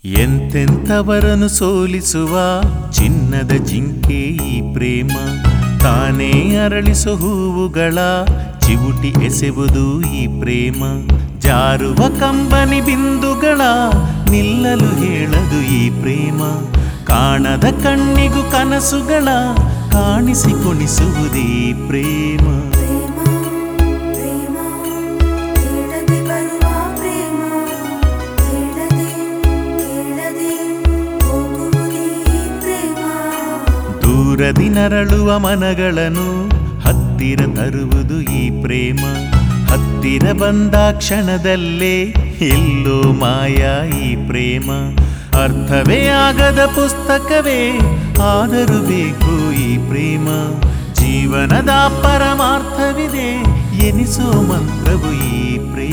ಎಂತೆಂಥವರನ್ನು ಸೋಲಿಸುವ ಚಿನ್ನದ ಜಿಂಕೆ ಈ ಪ್ರೇಮ ತಾನೇ ಅರಳಿಸೋ ಹೂವುಗಳ ಚಿವುಟಿ ಎಸೆವುದು ಈ ಪ್ರೇಮ ಜಾರುವ ಕಂಬನಿ ಬಿಂದುಗಳ ನಿಲ್ಲಲು ಹೇಳದು ಈ ಪ್ರೇಮ ಕಾಣದ ಕಣ್ಣಿಗೂ ಕನಸುಗಳ ಕಾಣಿಸಿಕೊಳಿಸುವುದೇ ಪ್ರೇಮ ಪ್ರೇಮ ಪ್ರೇಮ ಕೇಳದೆ ಬರುವ ಪ್ರೇಮ ಕೇಳದೆ ಕೇಳದೆ ಹೋಗುವುದೇ ಪ್ರೇಮ ದೂರದಿ ನರಳುವ ಮನಗಳನ್ನು ಹತ್ತಿರ ತರುವುದು ಈ ಪ್ರೇಮ ಹತ್ತಿರ ಬಂದ ಕ್ಷಣದಲ್ಲೇ ಎಲ್ಲೋ ಮಾಯ ಈ ಪ್ರೇಮ ಅರ್ಥವೇ ಆಗದ ಪುಸ್ತಕವೇ ಆದರೂ ಬೇಕು ಈ ಪ್ರೇಮ ಜೀವನದ ಪರಮಾರ್ಥವಿದೆ ಎನಿಸೋ ಮಂತ್ರವು ಈ ಪ್ರೇಮ